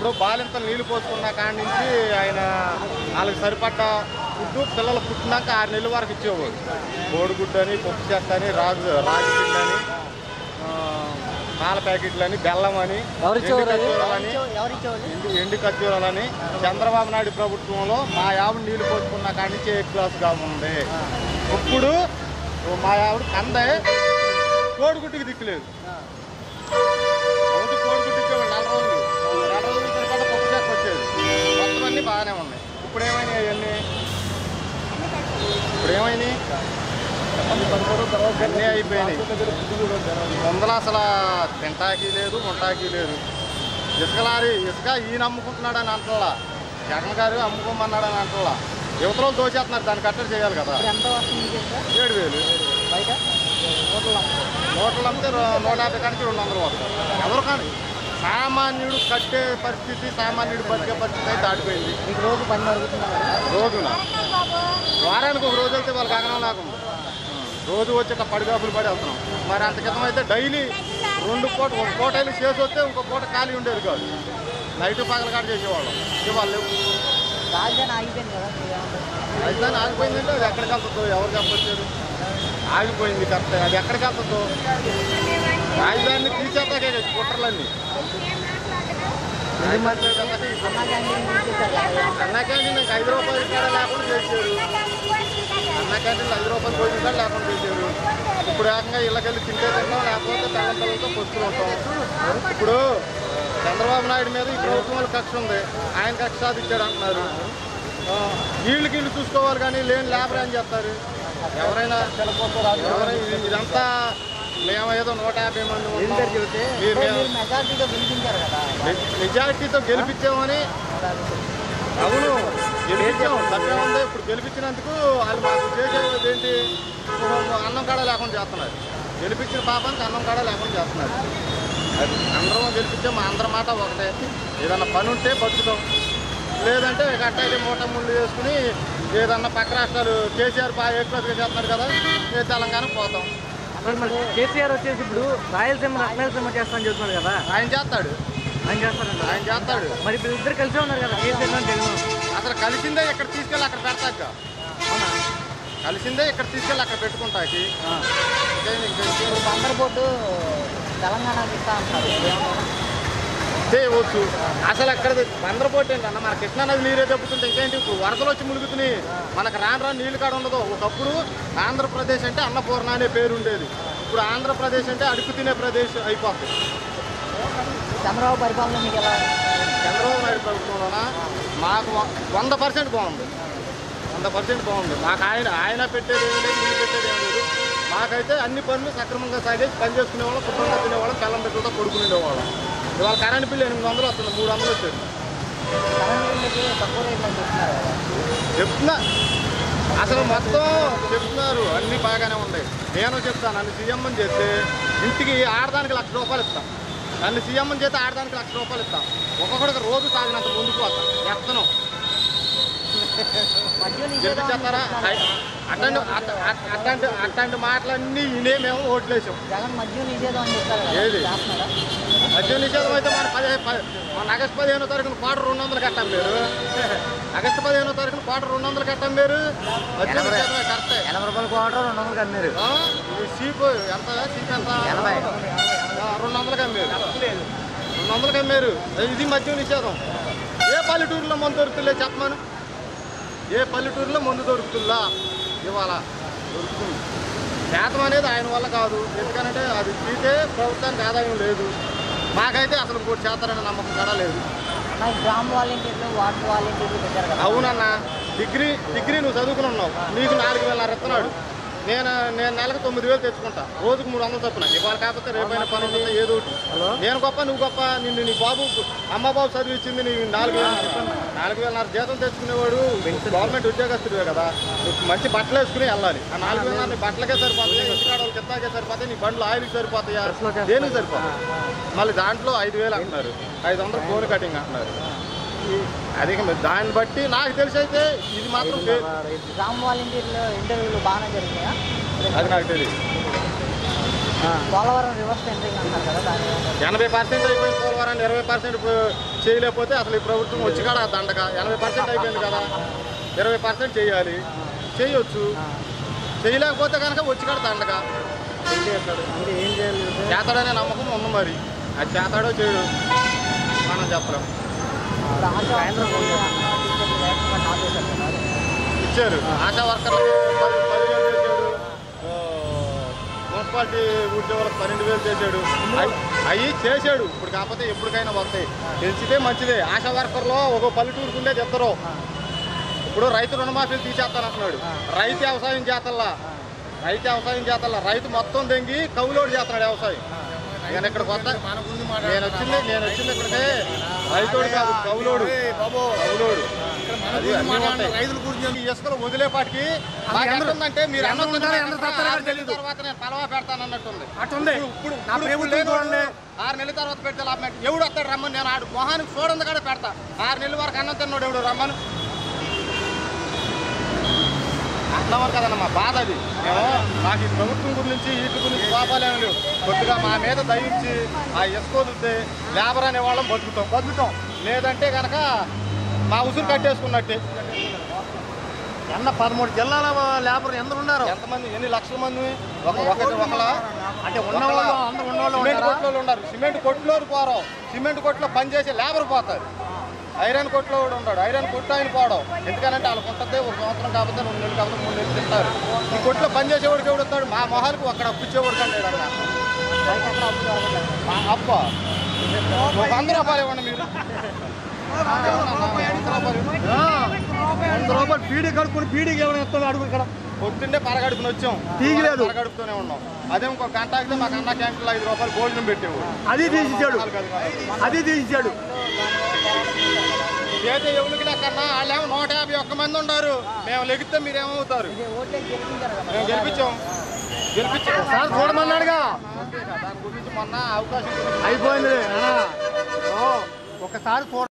ఇప్పుడు బాలింతలు నీళ్లు పోసుకున్న కాడి నుంచి ఆయన వాళ్ళకి సరిపడ్డ ఫుడ్ పిల్లలు పుట్టినాక ఆరు నెలల వరకు ఇచ్చేవాడు కోడిగుడ్డు అని పప్పు చెత్త అని రాజు రాగి పిండి అని ఆ, పాల ప్యాకెట్లు అని బెల్లం అని ఎవరు ఇచ్చేవారు అది? ఎండు ఖర్జూరాలని, ఎవరు ఇచ్చేవాళ్ళు ఎండు ఎండు ఖర్జూరాలని చంద్రబాబు నాయుడు ప్రభుత్వంలో మా ఆవిడ నీళ్లు పోసుకున్న కాడి నుంచి ఏ క్లాస్గా ఉంది ఇప్పుడు మా ఆవిడ కందే కోడిగుడ్డుకి దిక్కులేదు రోజు కోడిగుడ్డు ఇచ్చేవాడు నెల రోజులు నెల రోజులు సరిపడా పప్పు చెక్క వచ్చేది మొత్తం అన్నీ బాగానే ఉన్నాయి ఇప్పుడు ఏమైనాయి అవన్నీ ఇప్పుడు ఏమైనాయి అన్నీ అయిపోయినాయి ముందల అసలు తింటాకి లేదు ముంటాకి లేదు ఇసుక లారీ ఇసుక ఈయన అమ్ముకుంటున్నాడని అంటలా జగన్ గారు అమ్ముకోమన్నాడని అంటలా యువతలో దోచేస్తున్నారు దాన్ని కట్టడి చేయాలి కదా ఇప్పుడు ఎంత వస్తుంది మీకు ఎంత? ఏడు వేలు బయట హోటల్ నోట్లు అమ్మితే రో- నూట యాభై కాడికి రెండు వందలు వస్తాయి ఎవరు కానీ సామాన్యుడు కట్టే పరిస్థితి సామాన్యుడు బతికే పరిస్థితి అయితే దాటిపోయింది మీకు రోజు పని జరుగుతున్నారు రోజున వారానికి ఒక రోజు వెళ్తే వాళ్ళకి అగనం లేకుండా రోజు వచ్చి ఇట్లా పడిగాపులు పడి వెళ్తున్నాం మరి అంత క్రితం అయితే డైలీ రెండు పూట ఒక పూట వెళ్ళి చేసి వస్తే ఇంకో పూట ఖాళీ ఉండేది కాదు నైట్ పగల కాడ చేసేవాళ్ళం ఇవాళ లేవు రాజధాని ఆగిపోయింది కదా మీరేమంటారు? రాజధాని ఆగిపోయిందంటే అది ఎక్కడికి వెళ్తుందో ఎవరు చెప్పొచ్చారు ఆగిపోయింది కరెక్ట్ అది ఎక్కడికి వెళ్తుందో రాజధానిని తీసేస్తాకే కుట్రలన్నీ రాజధాని తీసేస్తాకే ఈ కుట్రలు. అన్నా క్యాంటీన్ తీసేశారు కదా. అన్నా క్యాంటీన్ ఇంకా ఐదు రూపాయలు కాడ లేకుండా చేశారు అన్నా క్యాంటీన్ ఐదు రూపాయలు భోజనం కాడ లేకుండా చేశారు ఇప్పుడు ఏకంగా ఇళ్ళకెళ్ళి తింటే తింటాం లేకపోతే పిల్లల పిల్లలతో పొస్తులు ఉంటాం ఇప్పుడు చంద్రబాబు నాయుడు మీద ఈ ప్రభుత్వం వాళ్ళ కక్ష ఉంది ఆయన కక్ష సాధించాడు అంటున్నారు ఆ, వీళ్ళకి వీళ్ళు చూసుకోవాలి కానీ లేని లేబర్ అని చెప్తారు ఎవరైనా ఎవరైనా ఇది- ఇదంతా మేము ఏదో నూట యాభై మంది ఉన్నాం. మీరు అంటే మేము మీరు మెజార్టీతో గెలిపించారు కదా మె- మెజారిటీతో గెలిపించామని అవును గెలిపించాం తప్పే ఉంది ఇప్పుడు గెలిపించినందుకు వాళ్ళు మాకు చేసేది ఏంటి ఇప్పుడు అన్నం కాడ లేకుండా చేస్తున్నారు గెలిపించిన పాపానికి అన్నం కాడ లేకుండా చేస్తున్నారు అది అందరం గెలిపించే మా అందరి మాట ఒకటే ఏదన్నా పని ఉంటే బతుకుతాం లేదంటే ఇక అట్ట అయితే మూట ముళ్ళు వేసుకుని ఏదన్నా పక్క రాష్ట్రాలు కేసీఆర్ బాగా ఎక్కువగా చేస్తున్నారు కదా ఏ తెలంగాణ పోతాం మరి మరి కేసీఆర్ వచ్చేసి ఇప్పుడు రాయలసీమ రత్నాలసీమ చేస్తానని చెప్తున్నాడు కదా ఆయన చేస్తాడు ఆయన చేస్తారంట ఆయన చేస్తాడు మరి ఇప్పుడు ఇద్దరు కలిసే ఉన్నారు కదా కేసీఆర్ జగన్ అసలు కలిసిందే ఇక్కడ తీసుకెళ్ళి అక్కడ పెడతాక అవునా కలిసిందే ఇక్కడ తీసుకెళ్ళి అక్కడ పెట్టుకుంటాకి ఆ. ఇంకేం- ఇంకేం- ఇప్పుడు బందర్ బోర్డు తెలంగాణకి ఇస్తా అంటారు మీరేమంటారు? చేయవచ్చు అసలు అక్కడ బందరపోటు ఏంటన్న మన కృష్ణానది నీరే దెబ్బతుంటే ఇంకేంటి ఇప్పుడు వరదలు వచ్చి ములుగుతున్నాయి మనకు రాను రాను నీళ్ళు కాడ ఉండదు ఒకప్పుడు ఆంధ్రప్రదేశ్ అంటే అన్నపూర్ణ అనే పేరు ఉండేది ఇప్పుడు ఆంధ్రప్రదేశ్ అంటే అడుగు తినే ప్రదేశ్ అయిపోతుంది చంద్రబాబు పరిపాలన మీకు ఎలా ఉంది? చంద్రబాబు నాయుడు ప్రభుత్వంలోన మాకు వ- వంద పర్సెంట్ బాగుంది వంద పర్సెంట్ బాగుంది మాకు ఆయన ఆయన పెట్టేది ఏం లేదు మీరు పెట్టేది ఏం లేదు మాకైతే అన్ని పనులు సక్రమంగా సాగేసి పని చేసుకునేవాళ్ళం శుభ్రంగా తినేవాళ్ళం పిల్లం పెట్టుకుంటూ కొడుకునేవాళ్ళం ఇవాళ కరెంట్ బిల్లు ఎనిమిది వందలు వస్తుంది మూడు వందలు వచ్చేది కరెంట్ బిల్లుకి తక్కువ రేట్లో చెప్తున్నారు కదా చెప్తున్నా అసలు మొత్తం చెప్తున్నారు అన్నీ బాగానే ఉన్నాయి నేను చెప్తాను నన్ను సీఎం అని చేస్తే ఇంటికి ఆడదానికి లక్ష రూపాయలు ఇస్తాను నన్ను సీఎం అని చేస్తే ఆడదానికి లక్ష రూపాయలు ఇస్తాను ఒక్కొక్కడికి రోజు తాగినంత ముందుకు వస్తాను ఎత్తను మద్యం నిషేధం అని గెలిపించేస్తారా చెప్తున్నారు. అట్లాంటి అట్ట- అట్ట- అట్లాంటి అట్లాంటి మాటలన్నీ ఇనే మేము ఓట్లేసాం జగన్ మద్యం నిషేధం అని చెప్తారు కదా ఏది? చేస్తున్నారా మద్యం నిషేధం అయితే మన పదిహేను ప- మన ఆగస్టు పదిహేనో తారీఖున క్వార్టర్ రెండు వందలు కట్టాం మీరు ఆగస్టు పదిహేనో తారీఖున క్వార్టర్ రెండు వందలు కట్టాం మీరు మద్యం నిషేధమే కరెక్టే ఎనభై రూపాయలు క్వార్టర్ రెండు వందలు కన్నారు ఆ, ఇది సీపు ఎంత సీప్ ఎంత ఎనభై. ఆ, రెండు వందలకి అమ్మారు రెండు వందలకి అమ్మారు ఇది మద్యం నిషేధం ఏ పల్లెటూరులో మందు దొరుకుతుందో చెప్పమను ఏ పల్లెటూరులో మందు దొరుకుతుందా ఇవాళ దొరుకుతుంది శాతం అనేది ఆయన వల్ల కాదు ఎందుకంటే అది తీతే ప్రభుత్వానికి ఆదాయం లేదు మాకైతే అసలు ఇంకోటి చేస్తారనే నమ్మకం కూడా లేదు నాకు గ్రామ వాలంటీర్లు వార్డు వాలంటీర్లు పెట్టారు కదా అవునన్నా డిగ్రీ డిగ్రీ నువ్వు చదువుకుని ఉన్నావు నీకు నాలుగు వేల ఇస్తున్నాడు నేను నేను నెలకు తొమ్మిది వేలు తెచ్చుకుంటా రోజుకు మూడు వందలు తప్పున ఇవాళ కాకపోతే రేపైనా పని ఉంటుంది ఏదో ఒకటి నేను గొప్ప నువ్వు గొప్ప నిన్ను నీ బాబు అమ్మ బాబు చదివి ఇచ్చింది నీ నాలుగు వేల నాలుగు వేల జీతం తెచ్చుకునేవాడు గవర్నమెంట్ ఉద్యోగస్తుడివే కదా నువ్వు మంచి బట్టలు వేసుకుని వెళ్ళాలి ఆ నాలుగు వేల నీ బట్టలకే సరిపోతాయి ఇంటికాడ వాళ్ళకి ఎత్తాకే సరిపోతాయి నీ బండ్లు ఆయిల్కి సరిపోతాయా దేనికి సరిపోతాయి మళ్ళీ దాంట్లో ఐదు వేలు అంటున్నారు ఐదు వందలు ఫోన్ కటింగ్ అంటున్నారు అది ఇక మరి దాన్ని బట్టి నాకు తెలిసి అయితే ఇది మాత్రం ఫే- గ్రామ వాలంటీర్లు ఇంటర్వ్యూలు బాగానే జరిగినాయా అది నాకు తెలియదు పోలవరం రివర్స్ టెండరింగ్ అంటారు కదా దాని ఏమంటారు? ఎనభై పర్సెంట్ అయిపోయింది పోలవరాన్ని ఇరవై పర్సెంట్ చేయలేకపోతే అసలు ఈ ప్రభుత్వం వచ్చి కాడ దండక ఎనభై పర్సెంట్ అయిపోయింది కదా ఇరవై పర్సెంట్ చేయాలి చేయొచ్చు చేయలేకపోతే కనుక వచ్చి కాడ దండక ఏం చేస్తాడు అంటే ఏం చేయాలి అంటే చేతాడనే నమ్మకం ఉంది మరి అది చేతాడో చేయడు మనం చెప్పలేం ఇప్పుడు ఆశా వర్కర్లు అన్న టీచర్లు లేకుండా ఆపేశారు కదా. ఇచ్చారు ఆశా వర్కర్లకు పది పదివేలు చేశాడు ఆ, మున్సిపాలిటీ ఉద్యోగులకు పన్నెండు వేలు చేశాడు అవి చేశాడు ఇప్పుడు కాకపోతే ఎప్పటికైనా వస్తాయి తెలిసితే మంచిదే ఆశా వర్కర్లో ఒక పల్లెటూరుకు ఉండేది ఇద్దరు ఇప్పుడు రైతు రుణమాఫీలు తీసేస్తానంటున్నాడు రైతు వ్యవసాయం చేతల్లా రైతు వ్యవసాయం చేతల్లా రైతు మొత్తం దెంగి కౌలోడు చేస్తున్నాడు వ్యవసాయం నేను ఇక్కడ కొత్త నేను వచ్చింది నేను వచ్చింది ఇక్కడికే రైతుడు కాదు కౌలోడు కౌలోడు అది అన్నీ ఉంటాయి. రైతుల గురించి ఈ ఇసుకలు వదిలేపాటికి మాకు ఎంత ఉందంటే మీరు ఎంత అన్నం ఉంటారో, తిన్నారు ఎంత కదా, తస్తారో ఆరు నెలల తెలీదు. తర్వాత నేను పలవా పెడతాను అన్నట్టుంది అట్టుంది ఇప్పుడు నా ఇప్పుడు ప్రభుత్వం లేదు. చూడండి. ఆరు నెలల తర్వాత పెడితే లాభం ఏంటి? ఎవడు వస్తాడు రమ్మని నేను ఆడు మొహానికి చూడండి కూడా పెడతా ఆరు నెలల వరకు అన్నం తిన్నాడు ఎవడు రమ్మను అట్లా వరకు కదన్న మా బాధ అది మేము మాకు ఈ ప్రభుత్వం గురించి వీటి గురించి కోపాలేమి లేవు కొద్దిగా మా మీద దయించి ఆ ఇసుక వదిలితే లేబర్ అనే వాళ్ళం బతుకుతాం బతుకుతాం లేదంటే కనుక మా ఉసురు కట్టేసుకున్నట్టే ఎన్న పదమూడు జిల్లాల లేబర్ ఎందరు ఉన్నారు ఎంతమంది ఎన్ని లక్షల మంది ఒక ఒకటి ఒకలా అంటే ఉన్నవాళ్ళు అందరు ఉన్నవాళ్ళు సిమెంట్ ఉంటారా? కొట్లో ఉన్నారు సిమెంట్ కొట్లోరు పోరం సిమెంట్ కొట్లో పనిచేసే లేబర్ పోతారు ఐరన్ కొట్లో కూడా ఉన్నాడు ఐరన్ కొట్టు ఆయన పోవడం ఎందుకనంటే వాళ్ళకి ఉంటుంది ఒక సంవత్సరం కాకపోతే రెండు నెలలు కాకపోతే మూడు నెలలు తింటారు ఈ కొట్లో పనిచేసేవాడికి ఎవడు వస్తాడు మా మొహాలకు అక్కడ అప్పు ఇచ్చేవాడు కండి అన్న బయట ఎక్కడ అప్పు దొరకట్లేదు. మా అప్ప ఒక వంద రూపాయలు ఇవ్వండి మీరు వంద రూపాయలు. ఆ, వంద రూపాయలు పీడీ కడుక్కుని పీడీకి ఏమైనా ఇస్తాడు అడుగు ఇక్కడ పొద్దున్నే పరగడుపుని వచ్చాం తీయలేదు. పరగడుపుతూనే ఉన్నాం అదే ఇంకో గంట ఆగితే మాకు అన్న క్యాంటీన్లో ఐదు రూపాయలు భోజనం పెట్టేవాడు అది తీసిచ్చాడు కాదు కాదు. అది తీసిచ్చాడు ఏదో ఎవరికి లెక్కన్నా వాళ్ళేమో నూట యాభై ఒక్క మంది ఉన్నారు మేము లెగితే మీరేమవుతారు ఇది ఓట్లేసి గెలిపించారు కదా మేము గెలిపించాం గెలిపించాం సార్ చూడమన్నాడుగా దాని గురించి మొన్న అవకాశం గురించి అయిపోయింది నాన్న. ఓ, ఒకసారి చూడ